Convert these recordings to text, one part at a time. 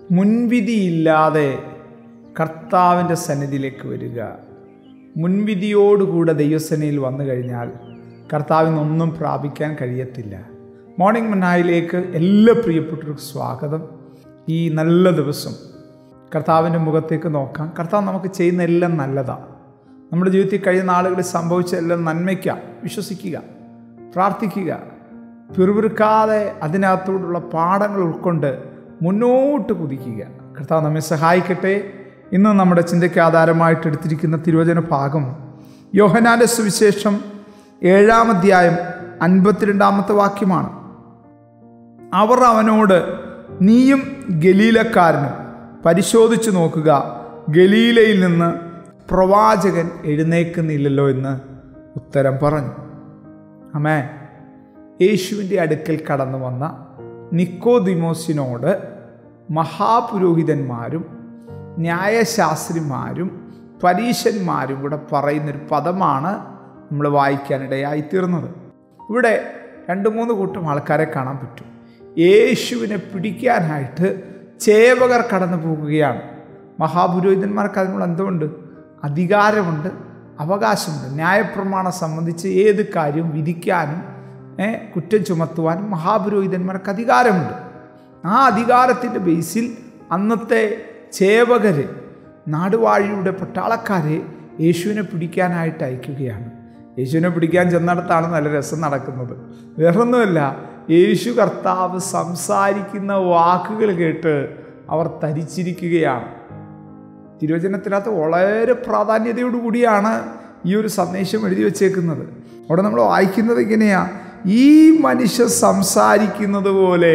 മുൻവിധിയില്ലാതെ കർത്താവിൻ്റെ സന്നിധിയിലേക്ക് വരിക മുൻവിധിയോടുകൂടെ ദൈവസേനയിൽ വന്നു കഴിഞ്ഞാൽ കർത്താവിനൊന്നും പ്രാപിക്കാൻ കഴിയത്തില്ല മോർണിംഗ് മന്നായിലേക്ക് എല്ലാ പ്രിയപ്പെട്ടവർക്കും സ്വാഗതം ഈ നല്ല ദിവസം കർത്താവിൻ്റെ മുഖത്തേക്ക് നോക്കാം കർത്താവ് നമുക്ക് ചെയ്യുന്ന എല്ലാം നല്ലതാണ് നമ്മുടെ ജീവിതത്തിൽ കഴിഞ്ഞ നാളുകളിൽ സംഭവിച്ച എല്ലാം നന്മയ്ക്കാം വിശ്വസിക്കുക പ്രാർത്ഥിക്കുക പിറുപിറുക്കാതെ അതിനകത്തോടുള്ള പാഠങ്ങൾ ഉൾക്കൊണ്ട് മുന്നോട്ട് കുതിക്കുക കർത്താവ് നമ്മെ സഹായിക്കട്ടെ ഇന്ന് നമ്മുടെ ചിന്തയ്ക്ക് ആധാരമായിട്ട് എടുത്തിരിക്കുന്ന തിരുവചന ഭാഗം യോഹനാന്റെ സുവിശേഷം ഏഴാം അധ്യായം അൻപത്തിരണ്ടാമത്തെ വാക്യമാണ് അവർ അവനോട് നീയും ഗലീലക്കാരനും പരിശോധിച്ചു നോക്കുക ഗലീലയിൽ നിന്ന് പ്രവാചകൻ എഴുന്നേക്കുന്നില്ലല്ലോ എന്ന് ഉത്തരം പറഞ്ഞു അമേ യേശുവിൻ്റെ അടുക്കൽ കടന്നു വന്ന നിക്കോദിമോസിനോട് മഹാപുരോഹിതന്മാരും ന്യായശാസ്ത്രിമാരും പരീശന്മാരും കൂടെ പറയുന്നൊരു പദമാണ് നമ്മൾ വായിക്കാനിടയായി തീർന്നത് ഇവിടെ രണ്ട് മൂന്ന് കൂട്ടം ആൾക്കാരെ കാണാൻ പറ്റും യേശുവിനെ പിടിക്കാനായിട്ട് ചേവകർ കടന്നു പോകുകയാണ് മഹാപുരോഹിതന്മാർക്ക് അതിനുള്ള എന്തുകൊണ്ട് അധികാരമുണ്ട് അവകാശമുണ്ട് ന്യായപ്രമാണം സംബന്ധിച്ച് ഏത് കാര്യവും വിധിക്കാനും കുറ്റം ചുമത്തുവാനും മഹാപുരോഹിതന്മാർക്ക് അധികാരമുണ്ട് ആ അധികാരത്തിൻ്റെ ബേസിൽ അന്നത്തെ ചേവകർ നാടുവാഴിയുടെ പട്ടാളക്കാരെ യേശുവിനെ പിടിക്കാനായിട്ട് അയക്കുകയാണ് യേശുവിനെ പിടിക്കാൻ ചെന്നിടത്താണ് നല്ല രസം നടക്കുന്നത് വേറൊന്നുമല്ല യേശു കർത്താവ് സംസാരിക്കുന്ന വാക്കുകൾ കേട്ട് അവർ തരിച്ചിരിക്കുകയാണ് തിരുവചനത്തിനകത്ത് വളരെ പ്രാധാന്യതയോടുകൂടിയാണ് ഈ ഒരു സന്ദേശം എഴുതി വച്ചേക്കുന്നത് അവിടെ നമ്മൾ വായിക്കുന്നത് ഇങ്ങനെയാ ഈ മനുഷ്യൻ സംസാരിക്കുന്നത് പോലെ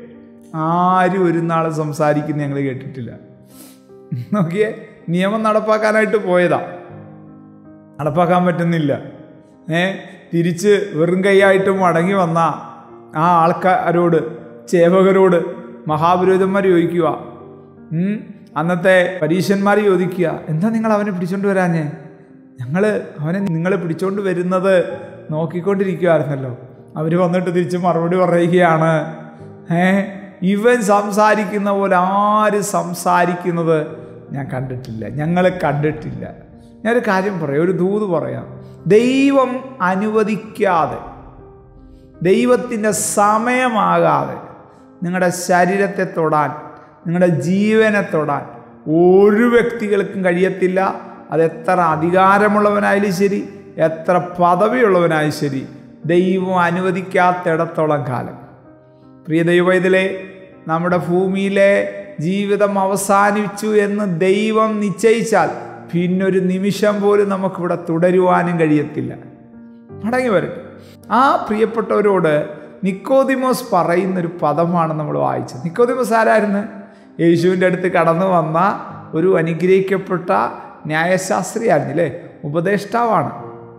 ആരും ഒരു നാൾ സംസാരിക്കുന്ന ഞങ്ങൾ കേട്ടിട്ടില്ല നോക്കിയേ നിയമം നടപ്പാക്കാനായിട്ട് പോയതാ നടപ്പാക്കാൻ പറ്റുന്നില്ല ഏ തിരിച്ച് വെറും കൈയായിട്ട് മടങ്ങി വന്ന ആ ആൾക്കാരോട് ചേവകരോട് മഹാപുരോഹിതന്മാർ ചോദിക്കുക അന്നത്തെ പരീക്ഷന്മാർ ചോദിക്കുക എന്താ നിങ്ങൾ അവനെ പിടിച്ചോണ്ട് വരാഞ്ഞേ ഞങ്ങൾ അവനെ നിങ്ങൾ പിടിച്ചോണ്ട് വരുന്നത് നോക്കിക്കൊണ്ടിരിക്കുമായിരുന്നല്ലോ അവർ വന്നിട്ട് തിരിച്ച് മറുപടി പറയുകയാണ് ഏ ഇവൻ സംസാരിക്കുന്ന പോലെ ആര് സംസാരിക്കുന്നത് ഞാൻ കണ്ടിട്ടില്ല ഞങ്ങൾ കണ്ടിട്ടില്ല ഞാനൊരു കാര്യം പറയാം ഒരു ദൂത് പറയാം ദൈവം അനുവദിക്കാതെ ദൈവത്തിൻ്റെ സമയമാകാതെ നിങ്ങളുടെ ശരീരത്തെ തൊടാൻ നിങ്ങളുടെ ജീവനെ തൊടാൻ ഒരു വ്യക്തികൾക്കും കഴിയത്തില്ല അത് എത്ര അധികാരമുള്ളവനായാലും ശരി എത്ര പദവിയുള്ളവനായാലും ശരി ദൈവം അനുവദിക്കാത്തിടത്തോളം കാലം പ്രിയ ദൈവത്തിലെ നമ്മുടെ ഭൂമിയിലെ ജീവിതം അവസാനിച്ചു എന്ന് ദൈവം നിശ്ചയിച്ചാൽ പിന്നൊരു നിമിഷം പോലും നമുക്കിവിടെ തുടരുവാനും കഴിയത്തില്ല മടങ്ങി വരട്ടെ ആ പ്രിയപ്പെട്ടവരോട് നിക്കോദിമോസ് പറയുന്നൊരു പദമാണ് നമ്മൾ വായിച്ചത് നിക്കോദിമോസ് ആരായിരുന്നു യേശുവിൻ്റെ അടുത്ത് കടന്നു വന്ന ഒരു അനുഗ്രഹിക്കപ്പെട്ട ന്യായശാസ്ത്രിയായിരുന്നു അല്ലേ ഉപദേഷ്ടാവാണ്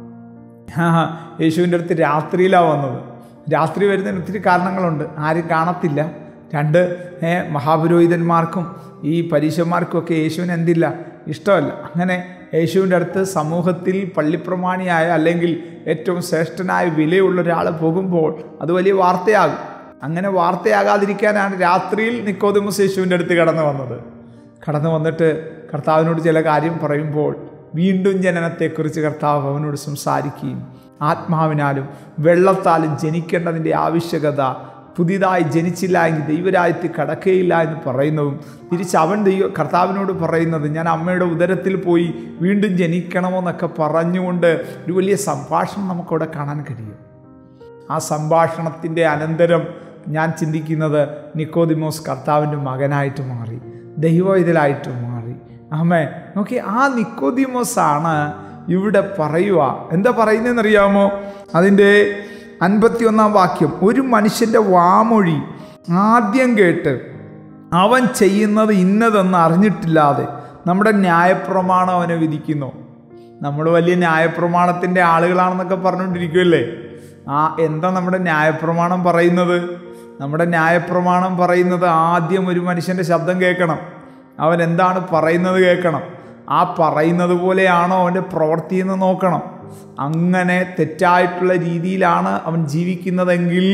യേശുവിൻ്റെ അടുത്ത് രാത്രിയിലാണ് വന്നത് രാത്രി വരുന്നതിന് ഒത്തിരി കാരണങ്ങളുണ്ട് ആരും കാണത്തില്ല രണ്ട് മഹാപുരോഹിതന്മാർക്കും ഈ പരീശന്മാർക്കും ഒക്കെ യേശുവിന് എന്തില്ല ഇഷ്ടമല്ല അങ്ങനെ യേശുവിൻ്റെ അടുത്ത് സമൂഹത്തിൽ പള്ളിപ്രമാണിയായ അല്ലെങ്കിൽ ഏറ്റവും ശ്രേഷ്ഠനായ വിലയുള്ള ഒരാൾ പോകുമ്പോൾ അത് വലിയ വാർത്തയാകും അങ്ങനെ വാർത്തയാകാതിരിക്കാനാണ് രാത്രിയിൽ നിക്കോദിമസ് യേശുവിൻ്റെ അടുത്ത് കടന്നു വന്നത് കടന്നു വന്നിട്ട് കർത്താവിനോട് ചില കാര്യം പറയുമ്പോൾ വീണ്ടും ജനനത്തെക്കുറിച്ച് കർത്താവ് അവനോട് സംസാരിക്കുകയും ആത്മാവിനാലും വെള്ളത്താലും ജനിക്കേണ്ടതിൻ്റെ ആവശ്യകത പുതിയതായി ജനിച്ചില്ല എങ്കിൽ ദൈവരാജ്യത്തിൽ കടക്കുകയില്ല എന്ന് പറയുന്നതും തിരിച്ച് അവൻ ദൈവ കർത്താവിനോട് പറയുന്നത് ഞാൻ അമ്മയുടെ ഉദരത്തിൽ പോയി വീണ്ടും ജനിക്കണമോ എന്നൊക്കെ പറഞ്ഞുകൊണ്ട് ഒരു വലിയ സംഭാഷണം നമുക്കവിടെ കാണാൻ കഴിയും ആ സംഭാഷണത്തിൻ്റെ അനന്തരം ഞാൻ ചിന്തിക്കുന്നത് നിക്കോദിമോസ് കർത്താവിൻ്റെ മകനായിട്ട് മാറി ദൈവവിതലായിട്ട് മാറി ആമേ നോക്കി ആ നിക്കോദിമോസ് ആണ് ഇവിടെ പറയുക എന്താ പറയുന്നതെന്നറിയാമോ അതിൻ്റെ അൻപത്തിയൊന്നാം വാക്യം ഒരു മനുഷ്യൻ്റെ വാമൊഴി ആദ്യം കേട്ട് അവൻ ചെയ്യുന്നത് ഇന്നതെന്ന് അറിഞ്ഞിട്ടില്ലാതെ നമ്മുടെ ന്യായപ്രമാണം അവനെ വിധിക്കുന്നു നമ്മൾ വലിയ ന്യായപ്രമാണത്തിൻ്റെ ആളുകളാണെന്നൊക്കെ പറഞ്ഞുകൊണ്ടിരിക്കുമല്ലേ ആ എന്താ നമ്മുടെ ന്യായപ്രമാണം പറയുന്നത് നമ്മുടെ ന്യായപ്രമാണം പറയുന്നത് ആദ്യം ഒരു മനുഷ്യൻ്റെ ശബ്ദം കേൾക്കണം അവൻ എന്താണ് പറയുന്നത് കേൾക്കണം ആ പറയുന്നത് പോലെയാണോ അവൻ്റെ പ്രവൃത്തി എന്ന് നോക്കണം അങ്ങനെ തെറ്റായിട്ടുള്ള രീതിയിലാണ് അവൻ ജീവിക്കുന്നതെങ്കിൽ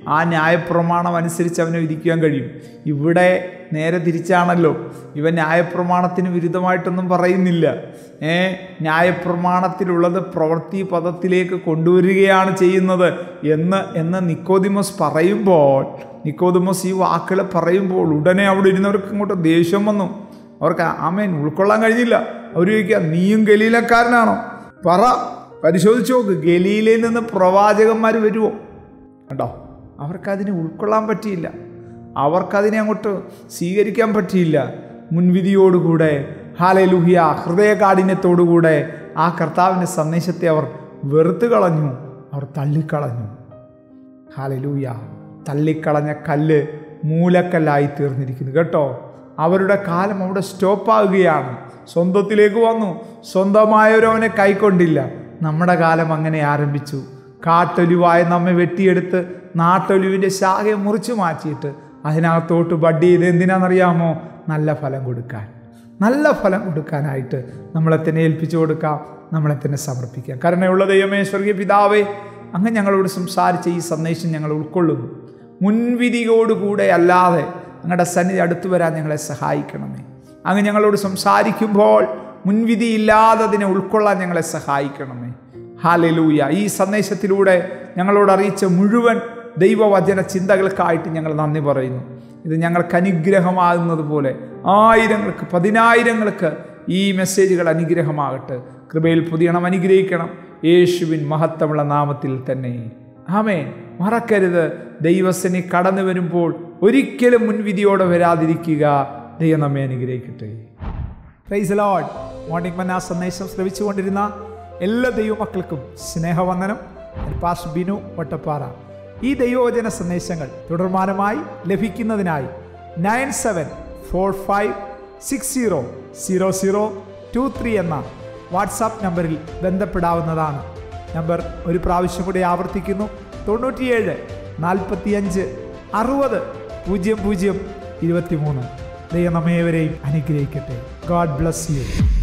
ആ ന്യായപ്രമാണം അനുസരിച്ച് അവനെ വിധിക്കാൻ കഴിയും ഇവിടെ നേരെ തിരിച്ചാണല്ലോ ഇവൻ ന്യായപ്രമാണത്തിന് വിരുദ്ധമായിട്ടൊന്നും പറയുന്നില്ല ഏ ന്യായപ്രമാണത്തിലുള്ളത് പ്രവൃത്തി പദത്തിലേക്ക് കൊണ്ടുവരികയാണ് ചെയ്യുന്നത് എന്ന് എന്ന് നിക്കോദിമസ് പറയുമ്പോൾ നിക്കോദിമസ് ഈ വാക്കുകൾ പറയുമ്പോൾ ഉടനെ അവിടെ ഇരുന്നവർക്ക് ഇങ്ങോട്ട് ദേഷ്യം വന്നു അവർക്ക് ആമേൻ ഉൾക്കൊള്ളാൻ കഴിഞ്ഞില്ല അവർ ചോദിക്കുക നീയും ഗലീലക്കാരനാണോ പറ പരിശോധിച്ച് നോക്ക് ഗലീലയിൽ നിന്ന് പ്രവാചകന്മാർ വരുമോ കണ്ടോ അവർക്കതിനെ ഉൾക്കൊള്ളാൻ പറ്റിയില്ല അവർക്കതിനെ അങ്ങോട്ട് സ്വീകരിക്കാൻ പറ്റിയില്ല മുൻവിധിയോടുകൂടെ ഹാലലുഹിയ ഹൃദയകാഠിന്യത്തോടുകൂടെ ആ കർത്താവിൻ്റെ സന്ദേശത്തെ അവർ വെറുത്തു കളഞ്ഞു അവർ തള്ളിക്കളഞ്ഞു ഹാലലൂയ തള്ളിക്കളഞ്ഞ കല്ല് മൂലക്കല്ലായി തീർന്നിരിക്കുന്നു കേട്ടോ അവരുടെ കാലം അവിടെ സ്റ്റോപ്പാവുകയാണ് സ്വന്തത്തിലേക്ക് വന്നു സ്വന്തമായവരവനെ കൈക്കൊണ്ടില്ല നമ്മുടെ കാലം അങ്ങനെ ആരംഭിച്ചു കാട്ടൊലിവായ നമ്മെ വെട്ടിയെടുത്ത് നാട്ടൊലിവിൻ്റെ ശാഖയെ മുറിച്ചു മാറ്റിയിട്ട് അതിനകത്തോട്ട് ബഡ് ചെയ്ത് എന്തിനാണെന്നറിയാമോ നല്ല ഫലം കൊടുക്കാൻ നല്ല ഫലം കൊടുക്കാനായിട്ട് നമ്മളെ തന്നെ ഏൽപ്പിച്ചു കൊടുക്കാം നമ്മളെ തന്നെ സമർപ്പിക്കാം കരുണയുള്ള ദൈവമേ സ്വർഗീയ പിതാവേ അങ്ങ് ഞങ്ങളോട് സംസാരിച്ച ഈ സന്ദേശം ഞങ്ങൾ ഉൾക്കൊള്ളുന്നു മുൻവിധിയോടുകൂടെ അല്ലാതെ ഞങ്ങളുടെ സന്നിധി അടുത്തു വരാൻ ഞങ്ങളെ സഹായിക്കണമേ അങ്ങ് ഞങ്ങളോട് സംസാരിക്കുമ്പോൾ മുൻവിധിയില്ലാതെ അതിനെ ഉൾക്കൊള്ളാൻ ഞങ്ങളെ സഹായിക്കണമേ ഹാലലൂയ ഈ സന്ദേശത്തിലൂടെ ഞങ്ങളോട് അറിയിച്ച മുഴുവൻ ദൈവവചന ചിന്തകൾക്കായിട്ട് ഞങ്ങൾ നന്ദി പറയുന്നു ഇത് ഞങ്ങൾക്ക് അനുഗ്രഹമാകുന്നത് പോലെ ആയിരങ്ങൾക്ക് പതിനായിരങ്ങൾക്ക് ഈ മെസ്സേജുകൾ അനുഗ്രഹമാകട്ടെ കൃപയിൽ പുതിയണം അനുഗ്രഹിക്കണം യേശുവിൻ മഹത്വമുള്ള നാമത്തിൽ തന്നെ ആമേ മറക്കരുത് ദൈവസനി കടന്നു വരുമ്പോൾ ഒരിക്കലും മുൻവിധിയോടെ വരാതിരിക്കുക ദൈവം നമ്മെ അനുഗ്രഹിക്കട്ടെ പ്രൈസ് ലോഡ് മോർണിംഗ് മന്ന സന്ദേശം ശ്രവിച്ചുകൊണ്ടിരുന്ന എല്ലാ ദൈവമക്കൾക്കും സ്നേഹവന്ദനം പാസ് ബിനു വട്ടപ്പാറ ഈ ദൈവവചന സന്ദേശങ്ങൾ തുടർമാനമായി ലഭിക്കുന്നതിനായി nine seven four five six zero zero zero two three എന്ന വാട്സാപ്പ് നമ്പറിൽ ബന്ധപ്പെടാവുന്നതാണ് നമ്പർ ഒരു പ്രാവശ്യം കൂടി ആവർത്തിക്കുന്നു തൊണ്ണൂറ്റിയേഴ് നാൽപ്പത്തിയഞ്ച് അറുപത് പൂജ്യം പൂജ്യം ഇരുപത്തിമൂന്ന് ദൈവം നമ്മേവരെയും അനുഗ്രഹിക്കട്ടെ ഗോഡ് ബ്ലസ് യു